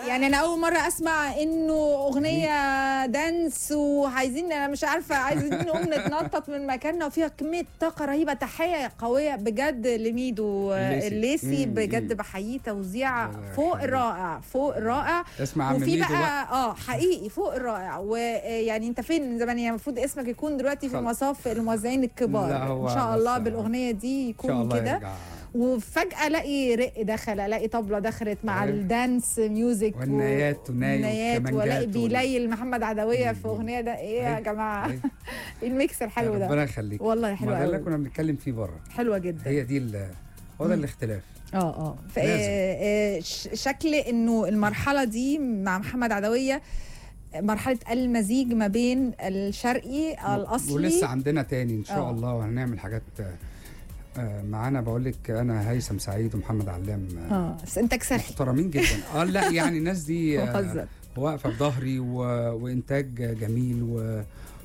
يعني انا اول مره اسمع انه اغنيه دانس وعايزين انا مش عارفه عايزين نقوم نتنطط من مكاننا وفيها كميه طاقه رهيبه تحيه قويه بجد لميدو الليثي. الليسي مم، بجد مم. بحييه توزيع الله فوق يخليك. الرائع فوق الرائع اسمع عم وفي ميدو بقى, بقى اه حقيقي فوق الرائع ويعني انت فين من زمان يعني المفروض اسمك يكون دلوقتي في خلاص. مصاف الموزعين الكبار لا، هو ان شاء الله بس- بالاغنيه دي ان شاء يكون الله كده يرجع وفجأة الاقي رق دخل الاقي طبلة دخلت مع أيوة. الدانس ميوزك و- والنايات وناي والنايات والكمانجات والاقي وال- بيليل محمد عدوية في مم. اغنية ده ايه يا أيوة. جماعة أيوة. ايه الميكس الحلو ده ربنا يخليك والله حلو ما ده اللي قوي كنا بنتكلم فيه بره حلوة جدا هي دي ال- هو ده مم. الاختلاف اه اه ف- لازم. آه، آه، ش- شكل انه المرحلة دي مع محمد عدوية مرحلة المزيج ما بين الشرقي الاصلي ولسه عندنا تاني ان شاء آه. الله وهنعمل حاجات آه، آه، معانا بقول لك انا هيثم سعيد ومحمد علام آه، اه بس انت كسري محترمين جدا اه لا يعني الناس دي آه، مهزر واقفه في ظهري و... وانتاج جميل و...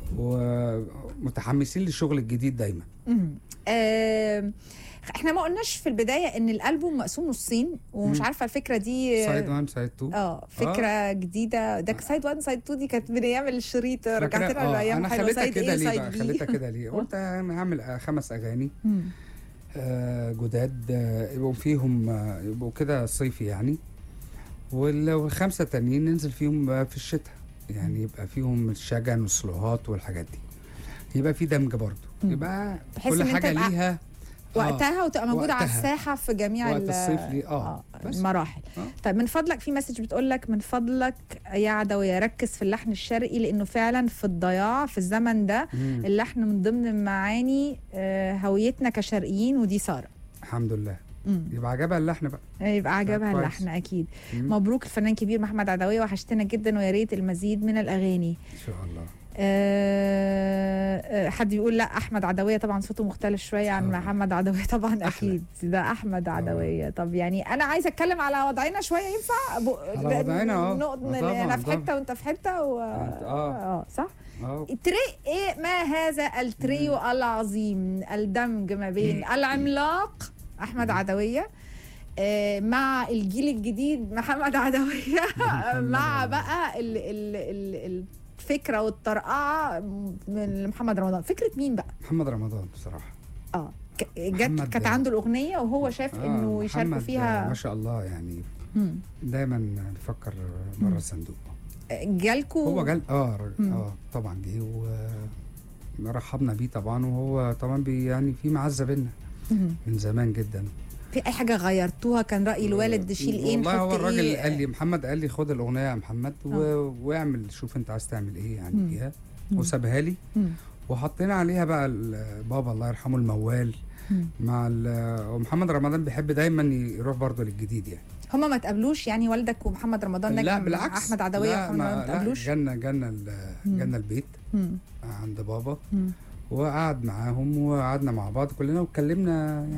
ومتحمسين للشغل الجديد دايما مم. آه، احنا ما قلناش في البدايه ان الالبوم مقسوم نصين ومش مم. عارفه الفكره دي سايد 1 سايد 2 اه فكره جديده ده سايد 1 سايد 2 دي كانت من ايام الشريط رجعت فاكرة؟ لنا آه، الايام انا حلوه خليتها سايد كده ايه ليه سايد بقى بي خليتها كده ليه قلت انا هعمل آه، خمس اغاني مم. آه، جداد آه، يبقوا فيهم آه، يبقوا كده صيفي يعني وال- والخمسه التانيين ننزل فيهم آه، في الشتاء يعني يبقى فيهم الشجن والسلوهات والحاجات دي يبقى في دمج برضه مم. يبقى بحيث كل إن أنت حاجه يبقى ليها آه، وقتها وتبقى موجوده على وقتها. الساحه في جميع وقت ال- الصيف ليه اه بس المراحل آه. طيب من فضلك في مسج بتقول لك من فضلك يا عدوية ركز في اللحن الشرقي لانه فعلا في الضياع في الزمن ده مم. اللحن من ضمن معاني آه، هويتنا كشرقيين ودي ساره الحمد لله مم. يبقى عجبها اللحن بقى يبقى عجبها كويس. اللحن اكيد مم. مبروك الفنان الكبير محمد عدوية وحشتنا جدا ويا ريت المزيد من الاغاني ان شاء الله أه آه، حد بيقول لا احمد عدوية طبعا صوته مختلف شويه عن آه. محمد عدوية طبعا أحلى. اكيد ده احمد عدوية طب يعني انا عايزه اتكلم على وضعنا شويه ينفع ب... على وضعنا، آه. نقط آه، انا طبعاً، في طبعاً. حته وانت في حته و... أنت- آه. اه صح اه التري ايه ما هذا التريو العظيم الدمج ما بين العملاق احمد عدويه آه، مع الجيل الجديد محمد عدويه مع بقى ال ال ال الفكره والطرقعه من محمد رمضان فكره مين بقى محمد رمضان بصراحه اه ك- جت محمد- كانت عنده الاغنيه وهو شاف آه، انه يشاركوا محمد فيها ما شاء الله يعني مم. دايما بيفكر بره الصندوق جالكوا هو جال اه ر- مم. اه طبعا جه ورحبنا بيه طبعا وهو طبعا بي يعني في معزه بينا مم. من زمان جدا في اي حاجه غيرتوها كان راي الوالد شيل ايه والله هو نحط الراجل إيه؟ قال لي محمد قال لي خد الاغنيه يا محمد و... واعمل شوف انت عايز تعمل ايه يعني مم. فيها مم. وسابها لي مم. وحطينا عليها بقى ال- بابا الله يرحمه الموال مم. مع ال- ومحمد رمضان بيحب دايما يروح برضه للجديد يعني هما ما تقابلوش يعني والدك ومحمد رمضان ده لا كان بالعكس احمد عدويه لا ومحمد رمضان ما ما لا تقابلوش جالنا جالنا ال- مم. جالنا البيت مم. عند بابا مم. وقعد معاهم وقعدنا مع بعض كلنا واتكلمنا